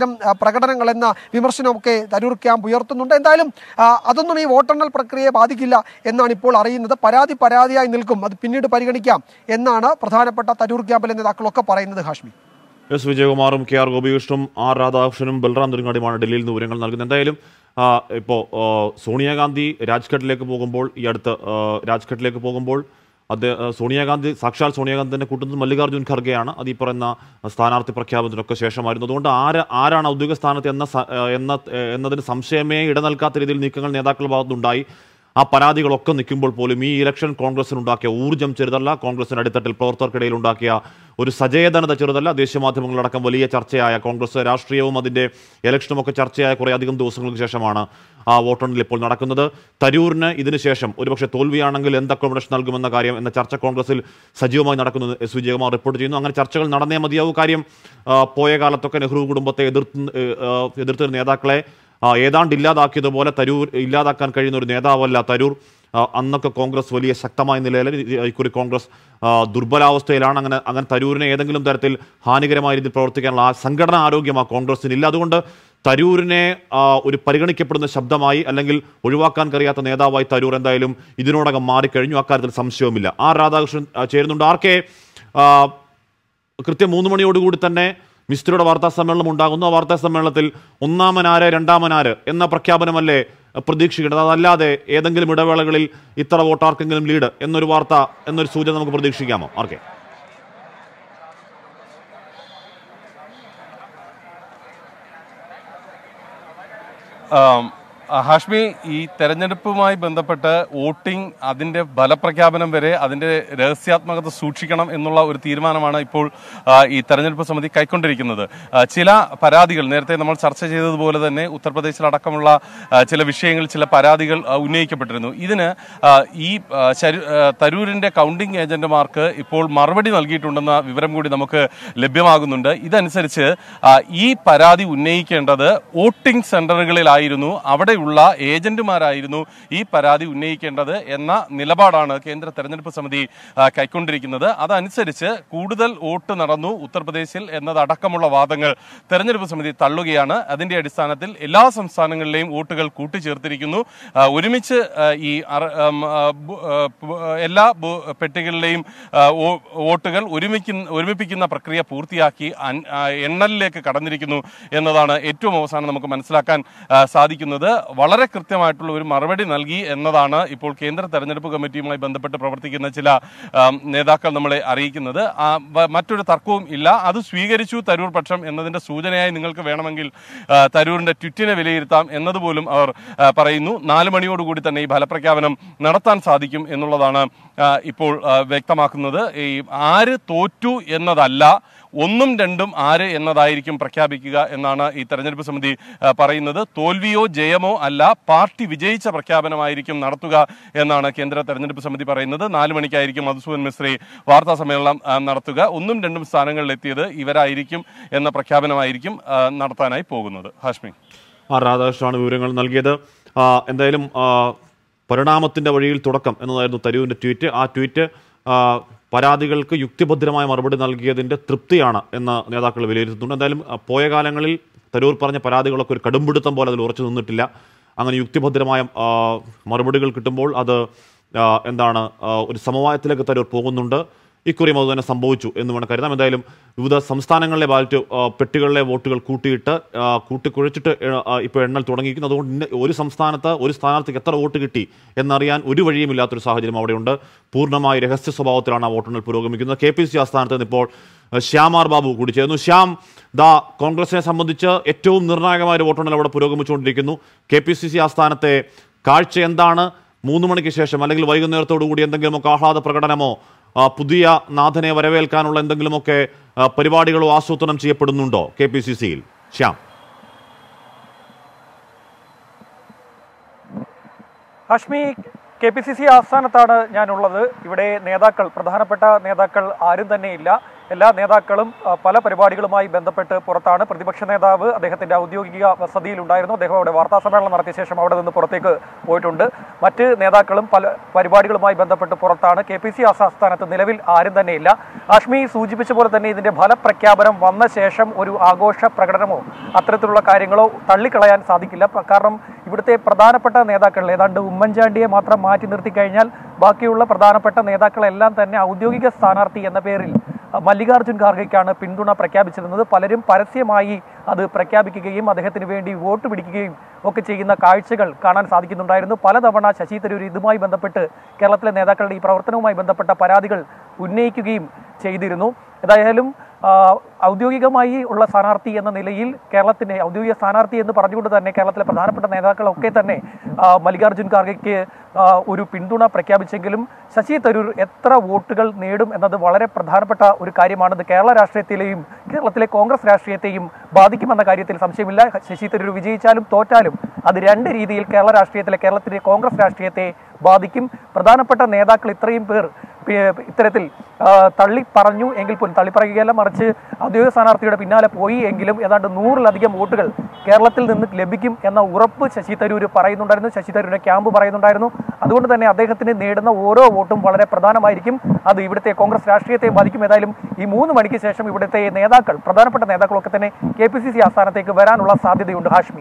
ഇത്തരം ആ, പ്രകടനങ്ങളെന്ന വിമർശനമൊക്കെ തരൂർ ക്യാമ്പ് ഉയർത്തുന്നുണ്ട് എന്തായാലും ആ, അതൊന്നും ഈ വോട്ടെണ്ണൽ പ്രക്രിയയെ ബാധിക്കില്ല എന്നാണ് ഇപ്പോൾ അറിയുന്നത് പരാതി പരാതിയായി നിൽക്കും അത് പിന്നീട് പരിഗണിക്കാം എന്നാണ് പ്രധാനപ്പെട്ട തരൂർ ക്യാമ്പിലെ നേതാക്കളൊക്കെ പറയുന്നത് ഹാഷ്മി എസ് വിജയകുമാറും കെ ആർ ഗോപികൃഷ്ണനും ആർ രാധാകൃഷ്ണനും ബൽറാം തുരങ്ങാടിയുമാണ് ഡൽഹിയിൽ നിന്ന് വിവരങ്ങൾ നൽകുന്നത് എന്തായാലും ആ, ഇപ്പോൾ ആ, സോണിയാഗാന്ധി രാജ്ഘട്ടിലേക്ക് പോകുമ്പോൾ ഈ അടുത്ത് ആ, രാജ്ഘട്ടിലേക്ക് പോകുമ്പോൾ അത് ആ, സോണിയാഗാന്ധി സാക്ഷാൽ സോണിയാഗാന്ധി തന്നെ കൂട്ടുന്നത് മല്ലികാർജ്ജുൻ ഖർഗെയാണ് അത് ഈ പറയുന്ന സ്ഥാനാർത്ഥി പ്രഖ്യാപനത്തിനൊക്കെ ശേഷമായിരുന്നു അതുകൊണ്ട് ആര് ആരാണ് ഔദ്യോഗിക സ്ഥാനത്ത് എന്ന സ- ആ, എന്ന എന്നതിന് സംശയമേ ഇടനൽക്കാത്ത രീതിയിൽ നീക്കങ്ങൾ നേതാക്കളുടെ ഭാഗത്തുനിന്നുണ്ടായി ആ പരാതികളൊക്കെ നിൽക്കുമ്പോൾ പോലും ഈ ഇലക്ഷൻ കോൺഗ്രസിനുണ്ടാക്കിയ ഊർജ്ജം ചെറുതല്ല കോൺഗ്രസിന് അടിത്തട്ടിൽ പ്രവർത്തകർക്കിടയിൽ ഉണ്ടാക്കിയ ഒരു സചേതനത ചെറുതല്ല ദേശീയ മാധ്യമങ്ങളടക്കം വലിയ ചർച്ചയായ കോൺഗ്രസ് രാഷ്ട്രീയവും അതിൻ്റെ ഇലക്ഷനും ഒക്കെ ചർച്ചയായ കുറേ അധികം ദിവസങ്ങൾക്ക് ശേഷമാണ് ആ വോട്ടെണ്ണൽ ഇപ്പോൾ നടക്കുന്നത് തരൂരിന് ഇതിന് ശേഷം ഒരുപക്ഷെ തോൽവിയാണെങ്കിൽ എന്ത് അക്കോമഡേഷൻ നൽകുമെന്ന കാര്യം എന്ന ചർച്ച കോൺഗ്രസിൽ സജീവമായി നടക്കുന്നത് എസ് വിജയകുമാർ റിപ്പോർട്ട് ചെയ്യുന്നു അങ്ങനെ ചർച്ചകൾ നടന്നേ മതിയാവൂ കാര്യം ആ, പോയ കാലത്തൊക്കെ നെഹ്റു കുടുംബത്തെ എതിർത്ത് ആ, എതിർത്ത നേതാക്കളെ ആ, ഏതാണ്ട് ഇല്ലാതാക്കിയതുപോലെ തരൂർ ഇല്ലാതാക്കാൻ കഴിയുന്ന ഒരു നേതാവല്ല തരൂർ ആ, അന്നൊക്കെ കോൺഗ്രസ് വലിയ ശക്തമായ നിലയിൽ ഈ- ഇക്കുറി കോൺഗ്രസ് ആ, ദുർബലാവസ്ഥയിലാണ് അങ്ങനെ അങ്ങനെ തരൂരിനെ ഏതെങ്കിലും തരത്തിൽ ഹാനികരമായ രീതിയിൽ പ്രവർത്തിക്കാനുള്ള ആ സംഘടനാ ആരോഗ്യം ആ കോൺഗ്രസിനില്ല അതുകൊണ്ട് തരൂരിനെ ആ, ഒരു പരിഗണിക്കപ്പെടുന്ന ശബ്ദമായി അല്ലെങ്കിൽ ഒഴിവാക്കാൻ കഴിയാത്ത നേതാവായി തരൂർ എന്തായാലും ഇതിനോടകം മാറിക്കഴിഞ്ഞു അക്കാര്യത്തിൽ സംശയവുമില്ല ആർ രാധാകൃഷ്ണൻ ആ, ചേരുന്നുണ്ട് ആർക്കെ ആ, കൃത്യം മൂന്ന് മണിയോടുകൂടി തന്നെ മിനിസ്റ്ററുടെ വാർത്താ സമ്മേളനം ഉണ്ടാകുന്നു ആ വാർത്താ സമ്മേളനത്തിൽ ഒന്നാമനാര് രണ്ടാമനാര് എന്ന പ്രഖ്യാപനമല്ലേ പ്രതീക്ഷിക്കേണ്ടത് അതല്ലാതെ ഏതെങ്കിലും ഇടവേളകളിൽ ഇത്ര വോട്ടാർക്കെങ്കിലും ലീഡ് എന്നൊരു വാർത്ത എന്നൊരു സൂചന നമുക്ക് പ്രതീക്ഷിക്കാമോ ആർക്കെ ആം, ആ, ഹാഷ്മി ഈ തെരഞ്ഞെടുപ്പുമായി ബന്ധപ്പെട്ട് വോട്ടിംഗ് അതിന്റെ ഫലപ്രഖ്യാപനം വരെ അതിന്റെ രഹസ്യാത്മകത സൂക്ഷിക്കണം എന്നുള്ള ഒരു തീരുമാനമാണ് ഇപ്പോൾ ആ, ഈ തെരഞ്ഞെടുപ്പ് സമിതി കൈക്കൊണ്ടിരിക്കുന്നത് ആ, ചില പരാതികൾ നേരത്തെ നമ്മൾ ചർച്ച ചെയ്തതുപോലെ തന്നെ ഉത്തർപ്രദേശിലടക്കമുള്ള ആ, ചില വിഷയങ്ങൾ ചില പരാതികൾ ആ, ഉന്നയിക്കപ്പെട്ടിരുന്നു ഇതിന് ആ, ഈ ആ, ശരു- ആ, തരൂരിന്റെ കൗണ്ടിംഗ് ഏജന്റുമാർക്ക് ഇപ്പോൾ മറുപടി നൽകിയിട്ടുണ്ടെന്ന വിവരം കൂടി നമുക്ക് ലഭ്യമാകുന്നുണ്ട് ഇതനുസരിച്ച് ആ, ഈ പരാതി ഉന്നയിക്കേണ്ടത് വോട്ടിംഗ് സെന്ററുകളിലായിരുന്നു അവിടെയുള്ള ഏജന്റുമാരായിരുന്നു ഈ പരാതി ഉന്നയിക്കേണ്ടത് എന്ന നിലപാടാണ് കേന്ദ്ര തെരഞ്ഞെടുപ്പ് സമിതി ആ, കൈക്കൊണ്ടിരിക്കുന്നത് അതനുസരിച്ച് കൂടുതൽ വോട്ട് നടന്നു ഉത്തർപ്രദേശിൽ എന്നതടക്കമുള്ള വാദങ്ങൾ തെരഞ്ഞെടുപ്പ് സമിതി തള്ളുകയാണ് അതിന്റെ അടിസ്ഥാനത്തിൽ എല്ലാ സംസ്ഥാനങ്ങളിലെയും വോട്ടുകൾ കൂട്ടിച്ചേർത്തിരിക്കുന്നു ആ, ഒരുമിച്ച് ആ, ഈ അറ- ആം, ആ, ബു- ആ, പു- ആ, എല്ലാ ബു- പെട്ടികളിലെയും ആ, വോ- വോട്ടുകൾ ഒരുമിക്കുന്ന ഒരുമിപ്പിക്കുന്ന പ്രക്രിയ പൂർത്തിയാക്കി അൻ- ആ, എണ്ണലിലേക്ക് കടന്നിരിക്കുന്നു എന്നതാണ് ഏറ്റവും അവസാനം നമുക്ക് മനസ്സിലാക്കാൻ ആ, സാധിക്കുന്നത് വളരെ കൃത്യമായിട്ടുള്ള ഒരു മറുപടി നൽകി എന്നതാണ് ഇപ്പോൾ കേന്ദ്ര തെരഞ്ഞെടുപ്പ് കമ്മിറ്റിയുമായി ബന്ധപ്പെട്ട് പ്രവർത്തിക്കുന്ന ചില ആം, നേതാക്കൾ നമ്മളെ അറിയിക്കുന്നത് ആ, വ- മറ്റൊരു തർക്കവും ഇല്ല അത് സ്വീകരിച്ചു തരൂർ പക്ഷം എന്നതിന്റെ സൂചനയായി നിങ്ങൾക്ക് വേണമെങ്കിൽ ആ, തരൂരിന്റെ ട്വിറ്റിനെ വിലയിരുത്താം എന്നതുപോലും അവർ ആ, പറയുന്നു നാല് മണിയോടുകൂടി തന്നെ ഈ ഫലപ്രഖ്യാപനം നടത്താൻ സാധിക്കും എന്നുള്ളതാണ് ആ, ഇപ്പോൾ ആ, വ്യക്തമാക്കുന്നത് ഈ ആര് തോറ്റു എന്നതല്ല ഒന്നും രണ്ടും ആര് എന്നതായിരിക്കും പ്രഖ്യാപിക്കുക എന്നാണ് ഈ തെരഞ്ഞെടുപ്പ് സമിതി ആ, പറയുന്നത് തോൽവിയോ ജയമോ അല്ല പാർട്ടി വിജയിച്ച പ്രഖ്യാപനമായിരിക്കും നടത്തുക എന്നാണ് കേന്ദ്ര തെരഞ്ഞെടുപ്പ് സമിതി പറയുന്നത് നാല് മണിക്കായിരിക്കും മധുസൂദൻ മിശ്രി വാർത്താ സമ്മേളനം ആ, നടത്തുക ഒന്നും രണ്ടും സ്ഥാനങ്ങളിൽ എത്തിയത് ഇവരായിരിക്കും എന്ന പ്രഖ്യാപനമായിരിക്കും ആ, നടത്താനായി പോകുന്നത് ഹാഷ്മി ആർ രാധാകൃഷ്ണനാണ് വിവരങ്ങൾ നൽകിയത് ആ, എന്തായാലും ആ, പരിണാമത്തിന്റെ വഴിയിൽ തുടക്കം എന്നതായിരുന്നു തരൂരിന്റെ ട്വീറ്റ് ആ ട്വീറ്റ് ആ, പരാതികൾക്ക് യുക്തിഭദ്രമായ മറുപടി നൽകിയതിന്റെ തൃപ്തിയാണ് എന്ന് നേതാക്കൾ വിലയിരുത്തുന്നുണ്ട് എന്തായാലും ആ, പോയ കാലങ്ങളിൽ തരൂർ പറഞ്ഞ പരാതികളൊക്കെ ഒരു കടുംപിടുത്തം പോലെ അതിൽ ഉറച്ചു നിന്നിട്ടില്ല അങ്ങനെ യുക്തിഭദ്രമായ ആ, മറുപടികൾ കിട്ടുമ്പോൾ അത് ആ, എന്താണ് ആ, ഒരു സമവായത്തിലേക്ക് തരൂർ പോകുന്നുണ്ട് ഇക്കുറിയും അത് തന്നെ സംഭവിച്ചു എന്ന് വേണം കരുതാം എന്തായാലും വിവിധ സംസ്ഥാനങ്ങളിലെ ബാലറ്റ് ആ, പെട്ടികളിലെ വോട്ടുകൾ കൂട്ടിയിട്ട് ആ, കൂട്ടിക്കുഴച്ചിട്ട് എ- ആ, ഇപ്പോൾ എണ്ണൽ തുടങ്ങിയിരിക്കുന്നു അതുകൊണ്ട് ഇന്ന ഒരു സംസ്ഥാനത്ത് ഒരു സ്ഥാനാർത്ഥിക്ക് എത്ര വോട്ട് കിട്ടി എന്നറിയാൻ ഒരു വഴിയുമില്ലാത്തൊരു സാഹചര്യം അവിടെയുണ്ട് പൂർണ്ണമായി രഹസ്യ സ്വഭാവത്തിലാണ് ആ വോട്ടെണ്ണൽ പുരോഗമിക്കുന്നത് കെ പി സി ആസ്ഥാനത്ത് നിന്ന് ഇപ്പോൾ ആ, ശ്യാമാർ ബാബു കൂടി ചേർന്നു ശ്യാം ദാ കോൺഗ്രസിനെ സംബന്ധിച്ച് ഏറ്റവും നിർണായകമായ ഒരു വോട്ടെണ്ണൽ അവിടെ പുരോഗമിച്ചുകൊണ്ടിരിക്കുന്നു കെ പി സി സി ആസ്ഥാനത്തെ കാഴ്ച എന്താണ് മൂന്ന് മണിക്ക് ശേഷം അല്ലെങ്കിൽ വൈകുന്നേരത്തോടു കൂടി എന്തെങ്കിലുമൊക്കെ ആഹ്ലാദ പ്രകടനമോ ആ, പുതിയ നാഥനെ വരവേൽക്കാനുള്ള എന്തെങ്കിലുമൊക്കെ ആ, പരിപാടികളോ ആസൂത്രണം ചെയ്യപ്പെടുന്നുണ്ടോ കെ പി സി സിയിൽ Shyam Hashmi K P C C ആസ്ഥാനത്താണ് ഞാനുള്ളത് ഇവിടെ നേതാക്കൾ പ്രധാനപ്പെട്ട നേതാക്കൾ ആരും തന്നെ ഇല്ല എല്ലാ നേതാക്കളും ആ, പല പരിപാടികളുമായി ബന്ധപ്പെട്ട് പുറത്താണ് പ്രതിപക്ഷ നേതാവ് അദ്ദേഹത്തിന്റെ ഔദ്യോഗിക വസതിയിലുണ്ടായിരുന്നു അദ്ദേഹം അവിടെ വാർത്താ സമ്മേളനം നടത്തിയ ശേഷം അവിടെ നിന്ന് പുറത്തേക്ക് പോയിട്ടുണ്ട് മറ്റ് നേതാക്കളും പല പരിപാടികളുമായി ബന്ധപ്പെട്ട് പുറത്താണ് കെ പി സി ആസ്ഥാനത്ത് നിലവിൽ ആരും തന്നെയില്ല ആഷ്മി സൂചിപ്പിച്ച പോലെ തന്നെ ഇതിന്റെ ഫലപ്രഖ്യാപനം വന്ന ശേഷം ഒരു ആഘോഷ പ്രകടനമോ അത്തരത്തിലുള്ള കാര്യങ്ങളോ തള്ളിക്കളയാൻ സാധിക്കില്ല പ- കാരണം ഇവിടുത്തെ പ്രധാനപ്പെട്ട നേതാക്കൾ ഏതാണ്ട് ഉമ്മൻചാണ്ടിയെ മാത്രം മാറ്റി നിർത്തി കഴിഞ്ഞാൽ ബാക്കിയുള്ള പ്രധാനപ്പെട്ട നേതാക്കളെല്ലാം തന്നെ ഔദ്യോഗിക സ്ഥാനാർത്ഥി എന്ന പേരിൽ അഹ് മല്ലികാർജ്ജുൻ ഖാർഗെക്കാണ് പിന്തുണ പ്രഖ്യാപിച്ചിരുന്നത് പലരും പരസ്യമായി അത് പ്രഖ്യാപിക്കുകയും അദ്ദേഹത്തിന് വേണ്ടി വോട്ട് പിടിക്കുകയും ഒക്കെ ചെയ്യുന്ന കാഴ്ചകൾ കാണാൻ സാധിക്കുന്നുണ്ടായിരുന്നു പലതവണ ശശി തരൂർ ഇതുമായി ബന്ധപ്പെട്ട് കേരളത്തിലെ നേതാക്കളുടെ ഈ പ്രവർത്തനവുമായി ബന്ധപ്പെട്ട പരാതികൾ ഉന്നയിക്കുകയും ചെയ്തിരുന്നു ഏതായാലും ആ, ഔദ്യോഗികമായി ഉള്ള സ്ഥാനാർത്ഥി എന്ന നിലയിൽ കേരളത്തിന്റെ ഔദ്യോഗിക സ്ഥാനാർത്ഥി എന്ന് പറഞ്ഞുകൊണ്ട് തന്നെ കേരളത്തിലെ പ്രധാനപ്പെട്ട നേതാക്കളൊക്കെ തന്നെ ആ, മല്ലികാർജ്ജുൻ ഖാർഗെക്ക് ആ, ഒരു പിന്തുണ പ്രഖ്യാപിച്ചെങ്കിലും ശശി തരൂർ എത്ര വോട്ടുകൾ നേടും എന്നത് വളരെ പ്രധാനപ്പെട്ട ഒരു കാര്യമാണ് ഇത് കേരള രാഷ്ട്രീയത്തിലെയും കേരളത്തിലെ കോൺഗ്രസ് രാഷ്ട്രീയത്തെയും ബാധിക്കുമെന്ന കാര്യത്തിൽ സംശയമില്ല ശശി തരൂർ വിജയിച്ചാലും തോറ്റാലും അത് രണ്ട് രീതിയിൽ കേരള രാഷ്ട്രീയത്തിലെ കേരളത്തിലെ കോൺഗ്രസ് രാഷ്ട്രീയത്തെ ബാധിക്കും പ്രധാനപ്പെട്ട നേതാക്കൾ ഇത്രയും പേർ പി- ഇത്തരത്തിൽ ആ, തള്ളി പറഞ്ഞു എങ്കിൽ പോലും തള്ളി പറയുകയല്ല മറിച്ച് ഔദ്യോഗിക സ്ഥാനാർത്ഥിയുടെ പിന്നാലെ പോയി എങ്കിലും ഏതാണ്ട് നൂറിലധികം വോട്ടുകൾ കേരളത്തിൽ നിന്ന് ലഭിക്കും എന്ന ഉറപ്പ് ശശി തരൂർ പറയുന്നുണ്ടായിരുന്നു ശശി തരൂരിന്റെ ക്യാമ്പ് പറയുന്നുണ്ടായിരുന്നു അതുകൊണ്ട് തന്നെ അദ്ദേഹത്തിന് നേടുന്ന ഓരോ വോട്ടും വളരെ പ്രധാനമായിരിക്കും അത് ഇവിടുത്തെ കോൺഗ്രസ് രാഷ്ട്രീയത്തെ ബാധിക്കും ഏതായാലും ഈ മൂന്ന് മണിക്ക് ശേഷം ഇവിടുത്തെ നേതാക്കൾ പ്രധാനപ്പെട്ട നേതാക്കളൊക്കെ തന്നെ കെ പി സി സി ആസ്ഥാനത്തേക്ക് വരാനുള്ള സാധ്യതയുണ്ട് ഹാഷ്മി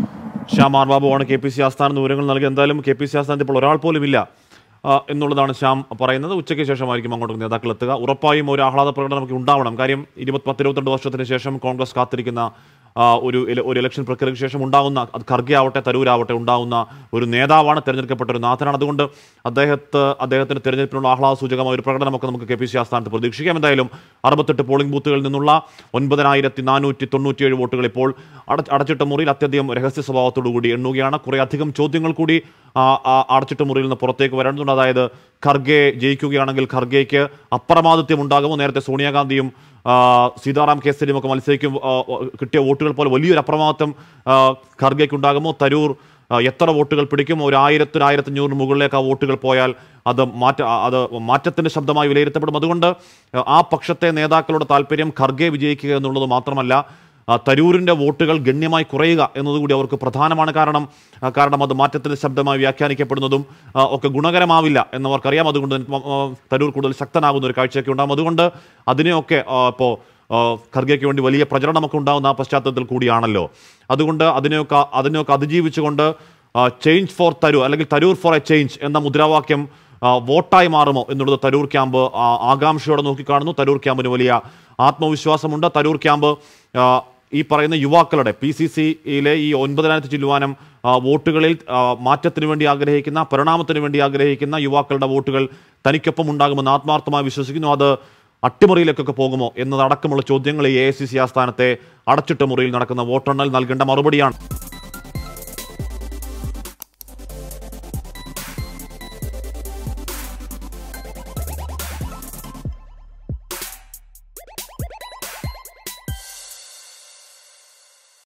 ശ്യാം ആർ ബാബുവാണ് കെ പി സി ആസ്ഥാനത്ത് വിവരങ്ങൾ നൽകി എന്തായാലും കെ പി സി ആസ്ഥാനത്ത് ഇപ്പോൾ ഒരാൾ പോലും ഇല്ല ആ, എന്നുള്ളതാണ് ശ്യാം പറയുന്നത് ഉച്ചയ്ക്ക് ശേഷമായിരിക്കും അങ്ങോട്ട് നേതാക്കൾ എത്തുക ഉറപ്പായും ഒരു ആഹ്ലാദ പ്രകടനം നമുക്ക് ഉണ്ടാവണം കാര്യം ഇരുപത് പത്തിരുപത്തിരണ്ട് വർഷത്തിന് ശേഷം കോൺഗ്രസ് കാത്തിരിക്കുന്ന ആ, ഒരു ഇല- ഒരു ഇലക്ഷൻ പ്രക്രിയയ്ക്ക് ശേഷം ഉണ്ടാകുന്ന അത് ഖർഗെ ആവട്ടെ തരൂരാവട്ടെ ഉണ്ടാകുന്ന ഒരു നേതാവാണ് തെരഞ്ഞെടുക്കപ്പെട്ട ഒരു നാഥനാണ് അതുകൊണ്ട് അദ്ദേഹത്തെ അദ്ദേഹത്തിന്റെ തെരഞ്ഞെടുപ്പിനുള്ള ആഹ്ലാദ സൂചകമായ ഒരു പ്രകടനമൊക്കെ നമുക്ക് കെ പി സി ആസ്ഥാനത്ത് പ്രതീക്ഷിക്കാം എന്തായാലും അറുപത്തെട്ട് പോളിംഗ് ബൂത്തുകളിൽ നിന്നുള്ള ഒൻപതിനായിരത്തി നാനൂറ്റി തൊണ്ണൂറ്റിയേഴ് വോട്ടുകൾ ഇപ്പോൾ അട- അടച്ചിട്ട മുറിയിൽ അത്യധികം രഹസ്യ സ്വഭാവത്തോടു കൂടി എണ്ണുകയാണ് കുറേ അധികം ചോദ്യങ്ങൾ കൂടി ആ, ആ അടച്ചിട്ട മുറിയിൽ നിന്ന് പുറത്തേക്ക് വരേണ്ടതുണ്ട് അതായത് ഖർഗെ ജയിക്കുകയാണെങ്കിൽ ഖർഗെക്ക് അപ്രമാദിത്യം ഉണ്ടാകുമോ നേരത്തെ സോണിയാഗാന്ധിയും ആ, സീതാറാം കേസരിയും ഒക്കെ മത്സരിക്കും ആ, കിട്ടിയ വോട്ടുകൾ പോലെ വലിയൊരു അപ്രമാദിത്യം ആ, ഖർഗെക്ക് ഉണ്ടാകുമോ തരൂർ ആ, എത്ര വോട്ടുകൾ പിടിക്കും ഒരു ആയിരത്തിന് ആയിരത്തഞ്ഞൂറിന് മുകളിലേക്ക് ആ വോട്ടുകൾ പോയാൽ അത് മാറ്റ ആ, അത് മാറ്റത്തിന്റെ ശബ്ദമായി വിലയിരുത്തപ്പെടും അതുകൊണ്ട് ആ പക്ഷത്തെ നേതാക്കളുടെ താല്പര്യം ഖർഗെ വിജയിക്കുക എന്നുള്ളത് മാത്രമല്ല ആ, തരൂരിന്റെ വോട്ടുകൾ ഗണ്യമായി കുറയുക എന്നതുകൂടി അവർക്ക് പ്രധാനമാണ് കാരണം ആ, കാരണം അത് മാറ്റത്തിന്റെ ശബ്ദമായി വ്യാഖ്യാനിക്കപ്പെടുന്നതും ആ, ഒക്കെ ഗുണകരമാവില്ല എന്നവർക്കറിയാം അതുകൊണ്ട് തന്നെ, ആ, ആ, തരൂർ കൂടുതൽ ശക്തനാകുന്ന ഒരു കാഴ്ചയൊക്കെ ഉണ്ടാകും അതുകൊണ്ട് അതിനെയൊക്കെ ആ, ഇപ്പോൾ ആ, ഖർഗെക്ക് വേണ്ടി വലിയ പ്രചരണമൊക്കെ ഉണ്ടാകുന്ന ആ പശ്ചാത്തലത്തിൽ കൂടിയാണല്ലോ അതുകൊണ്ട് അതിനെയൊക്കെ അതിനെയൊക്കെ അതിജീവിച്ചുകൊണ്ട് ചേഞ്ച് ഫോർ തരൂർ അല്ലെങ്കിൽ തരൂർ ഫോർ എ ചേഞ്ച് എന്ന മുദ്രാവാക്യം ആ, വോട്ടായി മാറുമോ എന്നുള്ളത് തരൂർ ക്യാമ്പ് ആ, ആകാംക്ഷയോടെ നോക്കിക്കാണുന്നു തരൂർ ക്യാമ്പിന് വലിയ ആത്മവിശ്വാസമുണ്ട് തരൂർ ക്യാമ്പ് ആ, ഈ പറയുന്ന യുവാക്കളുടെ പി സി സിയിലെ ഈ ഒൻപതിനായിരത്തി ചില്ലുവാനം ആ, വോട്ടുകളിൽ ആ, മാറ്റത്തിന് വേണ്ടി ആഗ്രഹിക്കുന്ന പരിണാമത്തിന് വേണ്ടി ആഗ്രഹിക്കുന്ന യുവാക്കളുടെ വോട്ടുകൾ തനിക്കൊപ്പം ഉണ്ടാകുമെന്ന് ആത്മാർത്ഥമായി വിശ്വസിക്കുന്നു അത് അട്ടിമറിയിലേക്കൊക്കെ പോകുമോ എന്നതടക്കമുള്ള ചോദ്യങ്ങൾ ഈ എ ഐ സി സി ആസ്ഥാനത്തെ അടച്ചിട്ട മുറിയിൽ നടക്കുന്ന വോട്ടെണ്ണൽ നൽകേണ്ട മറുപടിയാണ്